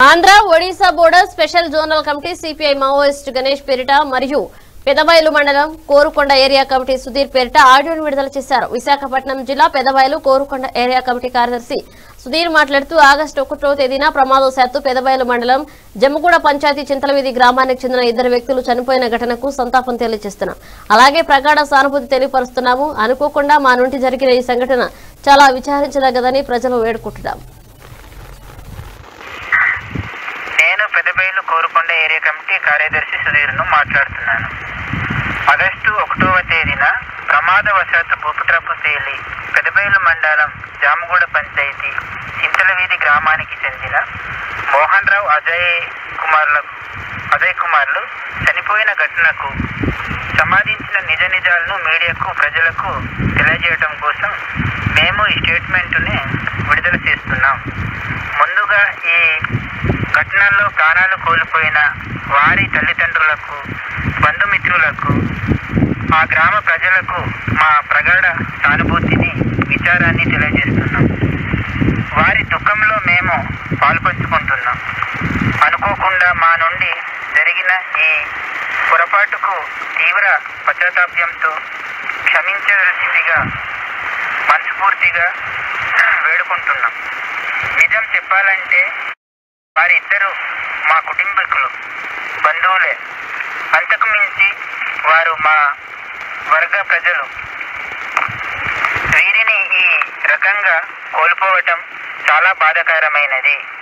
Andhra Odisha border special zonal committee CPI Maoist Ganesh పేరిట మరియు పెదబయలు మండలం కోరుకొండ ఏరియా కమిటీ సుధీర్ పేరిట ఆడియోను విడుదల చేశారు విశాఖపట్నం జిల్లా పెదబయలు కోరుకొండ ఏరియా కమిటీ కార్యదర్శి సుధీర్ మాట్లాడుతూ ఆగస్టు ఒకటో తేదీన ప్రమాదవశాత్తు పెదబయలు మండలం జమ్మగూడ పంచాయతీ చింతలవీధి గ్రామానికి చెందిన ఇద్దరు వ్యక్తులు చనిపోయిన ఘటనకు సంతాపం తెలియజేస్తున్నాం అలాగే ప్రగాఢ సానుభూతి తెలియపరుస్తున్నాము అనుకోకుండా మా నుండి జరిగిన ఈ సంఘటన చాలా విచారించదగ్గదని ప్రజలు వేడుకుంటున్నాం నేను పెదబయలు కోరుకొండ ఏరియా కమిటీ కార్యదర్శి సుధీర్ను మాట్లాడుతున్నాను ఆగస్టు ఒకటవ తేదీన ప్రమాదవశాత్తు భూపుట్రప్పు తేలి పెదబయలు మండలం జామగూడ పంచాయతీ చింతలవీధి గ్రామానికి చెందిన మోహన్ రావు అజయ్ కుమార్లకు అజయ్ కుమార్లు చనిపోయిన ఘటనకు సమాధించిన నిజ నిజాలను మీడియాకు ప్రజలకు తెలియజేయడం కోసం మేము ఈ స్టేట్మెంట్ని విడుదల చేస్తున్నాం ముందుగా ఈ ఘటనల్లో ప్రాణాలు కోల్పోయిన వారి తల్లిదండ్రులకు బంధుమిత్రులకు ఆ గ్రామ ప్రజలకు మా ప్రగాఢ సానుభూతిని విచారాన్ని తెలియజేస్తున్నాం వారి దుఃఖంలో మేము పాల్పంచుకుంటున్నాం అనుకోకుండా మా నుండి జరిగిన ఈ పొరపాటుకు తీవ్ర పశ్చాత్తాప్యంతో క్షమించవలసిందిగా మనస్ఫూర్తిగా వేడుకుంటున్నాం నిజం చెప్పాలంటే వారిద్దరూ మా కుటుంబీకులు బంధువులే అంతకు మించి వారు మా వర్గ ప్రజలు వీరిని ఈ రకంగా కోల్పోవటం చాలా బాధాకరమైనది